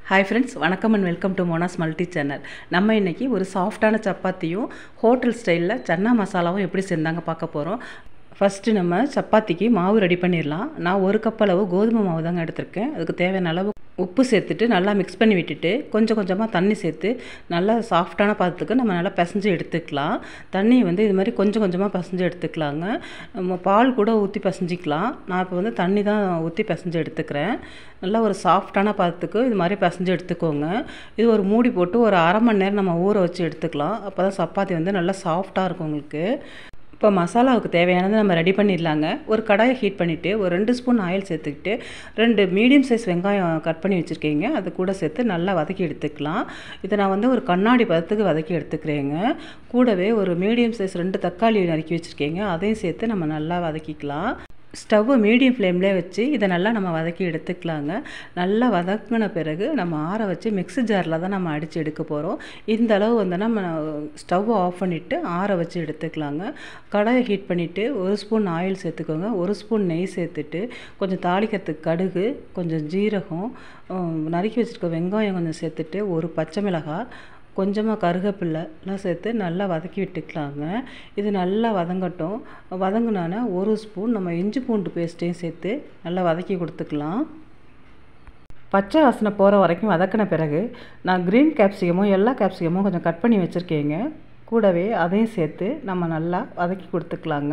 hi friends வணக்கம் and welcome to Mona's multi channel நம்ம இன்றைக்கி ஒரு சாஃப்டான சப்பாத்தியும் ஹோட்டல் ஸ்டைலில் சன்னா மசாலாவும் எப்படி செஞ்சாங்க பார்க்க போகிறோம் ஃபஸ்ட்டு நம்ம சப்பாத்திக்கு மாவு ரெடி பண்ணிடலாம் நான் ஒரு கப் அளவு கோதுமை மாவு தாங்க எடுத்திருக்கேன் அதுக்கு தேவையான அளவு உப்பு சேர்த்துட்டு நல்லா மிக்ஸ் பண்ணி விட்டுட்டு கொஞ்சம் கொஞ்சமாக தண்ணி சேர்த்து நல்லா சாஃப்டான பதத்துக்கு நம்ம நல்லா பிசைஞ்சு எடுத்துக்கலாம் தண்ணியை வந்து இது மாதிரி கொஞ்சம் கொஞ்சமாக பிசைஞ்சு எடுத்துக்கலாங்க நம்ம பால் கூட ஊற்றி பிசைஞ்சிக்கலாம் நான் இப்போ வந்து தண்ணி தான் ஊற்றி பிசைஞ்சு எடுத்துக்கிறேன் நல்லா ஒரு சாஃப்டான பதத்துக்கு இது மாதிரி பிசைஞ்சு எடுத்துக்கோங்க இது ஒரு மூடி போட்டு ஒரு அரை மணி நேரம் நம்ம ஊற வச்சு எடுத்துக்கலாம் அப்போ தான் சப்பாத்தி வந்து நல்லா சாஃப்டாக இருக்கும் உங்களுக்கு இப்போ மசாலாவுக்கு தேவையானதை நம்ம ரெடி பண்ணிடலாங்க ஒரு கடாயை ஹீட் பண்ணிவிட்டு ஒரு ரெண்டு ஸ்பூன் ஆயில் சேர்த்துக்கிட்டு ரெண்டு மீடியம் சைஸ் வெங்காயம் கட் பண்ணி வச்சுருக்கீங்க அது கூட சேர்த்து நல்லா வதக்கி எடுத்துக்கலாம் இதை நான் வந்து ஒரு கண்ணாடி பதத்துக்கு வதக்கி எடுத்துக்கிறேங்க கூடவே ஒரு மீடியம் சைஸ் ரெண்டு தக்காளி நறுக்கி வச்சுருக்கீங்க அதையும் சேர்த்து நம்ம நல்லா வதக்கிக்கலாம் ஸ்டவ்வை மீடியம் ஃப்ளேம்லேயே வச்சு இதை நல்லா நம்ம வதக்கி எடுத்துக்கலாங்க நல்லா வதக்கின பிறகு நம்ம ஆற வச்சு மிக்ஸி ஜாரில் தான் நம்ம அடித்து எடுக்க போகிறோம் இந்த அளவு வந்து நம்ம ஸ்டவ்வை ஆஃப் பண்ணிவிட்டு ஆற வச்சு எடுத்துக்கலாங்க கடாயை ஹீட் பண்ணிவிட்டு ஒரு ஸ்பூன் ஆயில் சேர்த்துக்கோங்க ஒரு ஸ்பூன் நெய் சேர்த்துட்டு கொஞ்சம் தாளிக்கிறதுக்கு கடுகு கொஞ்சம் ஜீரகம் நறுக்கி வச்சுருக்க வெங்காயம் கொஞ்சம் சேர்த்துட்டு ஒரு பச்சை மிளகாய் கொஞ்சமாக கருகப்பில்லைலாம் சேர்த்து நல்லா வதக்கி விட்டுக்கலாங்க இது நல்லா வதங்கட்டும் வதங்கினான ஒரு ஸ்பூன் நம்ம இஞ்சி பூண்டு பேஸ்ட்டையும் சேர்த்து நல்லா வதக்கி கொடுத்துக்கலாம் பச்சை வாசனை போகிற வரைக்கும் வதக்கின பிறகு நான் க்ரீன் கேப்சிகமும் எல்லா கேப்சிகமும் கொஞ்சம் கட் பண்ணி வச்சுருக்கேங்க கூடவே அதையும் சேர்த்து நம்ம நல்லா வதக்கி கொடுத்துக்கலாங்க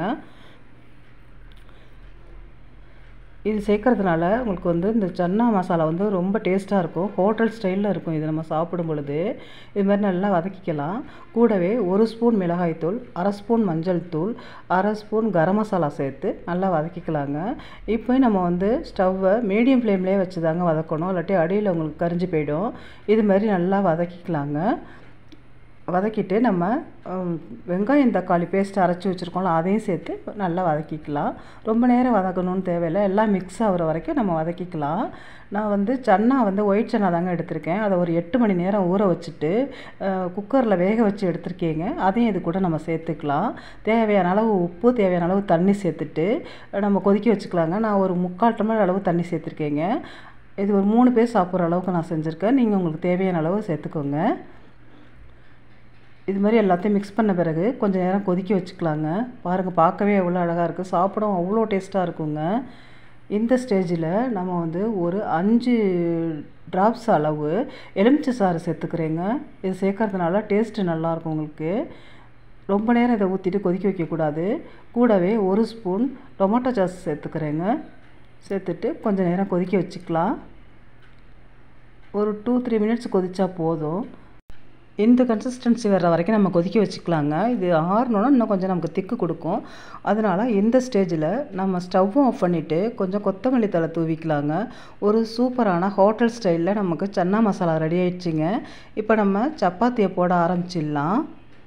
இது சேர்க்கறதுனால உங்களுக்கு வந்து இந்த சன்னா மசாலா வந்து ரொம்ப டேஸ்ட்டாக இருக்கும் ஹோட்டல் ஸ்டைலில் இருக்கும் இது நம்ம சாப்பிடும் பொழுது இது மாதிரி நல்லா வதக்கிக்கலாம் கூடவே ஒரு ஸ்பூன் மிளகாய்த்தூள் அரை ஸ்பூன் மஞ்சள் தூள் அரை ஸ்பூன் கரம் மசாலா சேர்த்து நல்லா வதக்கிக்கலாங்க இப்போ நம்ம வந்து ஸ்டவ்வை மீடியம் ஃப்ளேம்லேயே வச்சு தாங்க வதக்கணும் இல்லாட்டி அடியில் உங்களுக்கு கரிஞ்சு போயிடும் இது மாதிரி நல்லா வதக்கிக்கலாங்க வதக்கிட்டு நம்ம வெங்காயம் தக்காளி பேஸ்ட் அரைச்சி வச்சுருக்கோம்ல அதையும் சேர்த்து நல்லா வதக்கிக்கலாம் ரொம்ப நேரம் வதக்கணும்னு தேவையில்லை எல்லாம் மிக்ஸ் ஆகிற வரைக்கும் நம்ம வதக்கிக்கலாம் நான் வந்து சன்னா வந்து ஒயிட் சன்னா தாங்க எடுத்திருக்கேன் அதை ஒரு எட்டு மணி நேரம் ஊற வச்சுட்டு குக்கரில் வேக வச்சு எடுத்திருக்கீங்க அதையும் இது கூட நம்ம சேர்த்துக்கலாம் தேவையான அளவு உப்பு தேவையான அளவு தண்ணி சேர்த்துட்டு நம்ம கொதிக்க வச்சுக்கலாங்க நான் ஒரு முக்கால் டம்ளர் அளவு தண்ணி சேர்த்துருக்கேங்க இது ஒரு மூணு பேர் சாப்பிட்ற அளவுக்கு நான் செஞ்சுருக்கேன் நீங்கள் உங்களுக்கு தேவையான அளவு சேர்த்துக்கோங்க இது மாதிரி எல்லாத்தையும் மிக்ஸ் பண்ண பிறகு கொஞ்சம் நேரம் கொதிக்க வச்சுக்கலாங்க பாருங்கள் பார்க்கவே எவ்வளோ அழகாக இருக்குது சாப்பிடவும் அவ்வளோ டேஸ்ட்டாக இருக்குங்க இந்த ஸ்டேஜில் நம்ம வந்து ஒரு அஞ்சு ட்ராப்ஸ் அளவு எலுமிச்சை சாறு சேர்த்துக்கிறேங்க இது சேர்க்கறதுனால டேஸ்ட்டு நல்லாயிருக்கும் உங்களுக்கு ரொம்ப நேரம் இதை ஊற்றிட்டு கொதிக்க வைக்கக்கூடாது கூடவே ஒரு ஸ்பூன் டொமேட்டோ சாஸ் சேர்த்துக்கிறேங்க சேர்த்துட்டு கொஞ்சம் நேரம் கொதிக்க வச்சுக்கலாம் ஒரு டூ த்ரீ மினிட்ஸ் கொதித்தா போதும் இந்த கன்சிஸ்டன்சி வர்ற வரைக்கும் நம்ம கொதிக்க வச்சுக்கலாங்க இது ஆறணுன்னா இன்னும் கொஞ்சம் நமக்கு திக்கு கொடுக்கும் அதனால் இந்த ஸ்டேஜில் நம்ம ஸ்டவ்வும் ஆஃப் பண்ணிவிட்டு கொஞ்சம் கொத்தமல்லி தலை தூவிக்கலாங்க ஒரு சூப்பரான ஹோட்டல் ஸ்டைலில் நமக்கு சன்னா மசாலா ரெடி ஆயிடுச்சுங்க இப்போ நம்ம சப்பாத்தியை போட ஆரம்பிச்சிடலாம்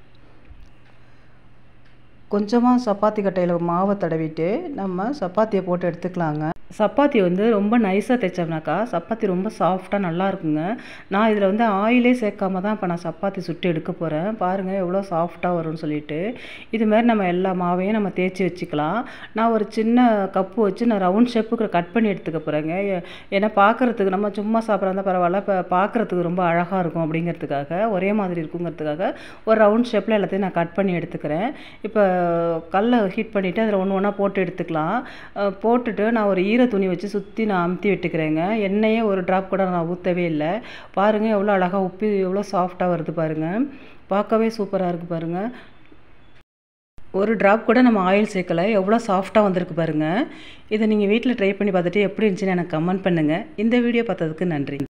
கொஞ்சமாக சப்பாத்தி கட்டையில் மாவை தடவிட்டு நம்ம சப்பாத்தியை போட்டு எடுத்துக்கலாங்க சப்பாத்தி வந்து ரொம்ப நைஸாக தைச்சோம்னாக்கா சப்பாத்தி ரொம்ப சாஃப்டாக நல்லா இருக்குங்க நான் இதில் வந்து ஆயிலே சேர்க்காம தான் இப்போ நான் சப்பாத்தி சுட்டு எடுக்க போகிறேன் பாருங்கள் எவ்வளோ சாஃப்டாக வரும்னு சொல்லிட்டு இது மாதிரி நம்ம எல்லா மாவையும் நம்ம தேய்ச்சி வச்சுக்கலாம் நான் ஒரு சின்ன கப்பு வச்சு நான் ரவுண்ட் ஷேப்புக்கு கட் பண்ணி எடுத்துக்க போகிறேங்க ஏன்னா பார்க்குறதுக்கு நம்ம சும்மா சாப்பிட்றதா பரவாயில்ல இப்போ பார்க்குறதுக்கு ரொம்ப அழகாக இருக்கும் அப்படிங்கிறதுக்காக ஒரே மாதிரி இருக்குங்கிறதுக்காக ஒரு ரவுண்ட் ஷேப்பில் எல்லாத்தையும் நான் கட் பண்ணி எடுத்துக்கிறேன் இப்போ கல்லை ஹீட் பண்ணிவிட்டு அதில் ஒன்று ஒன்றா போட்டு எடுத்துக்கலாம் போட்டுட்டு நான் ஒரு ஈர துணி வச்சு சுற்றி நான் அமுத்தி விட்டுக்கிறேங்க எண்ணெயே ஒரு ட்ராப் கூட நான் ஊற்றவே இல்லை பாருங்கள் எவ்வளோ அழகாக உப்பி எவ்வளோ சாஃப்டாக வருது பாருங்கள் பார்க்கவே சூப்பராக இருக்குது பாருங்கள் ஒரு ட்ராப் கூட நம்ம ஆயில் சேர்க்கலை எவ்வளோ சாஃப்டாக வந்திருக்கு பாருங்கள் இதை நீங்கள் வீட்டில் ட்ரை பண்ணி பார்த்துட்டு எப்படி இருந்துச்சுன்னு எனக்கு கமெண்ட் பண்ணுங்கள் இந்த வீடியோ பார்த்ததுக்கு நன்றி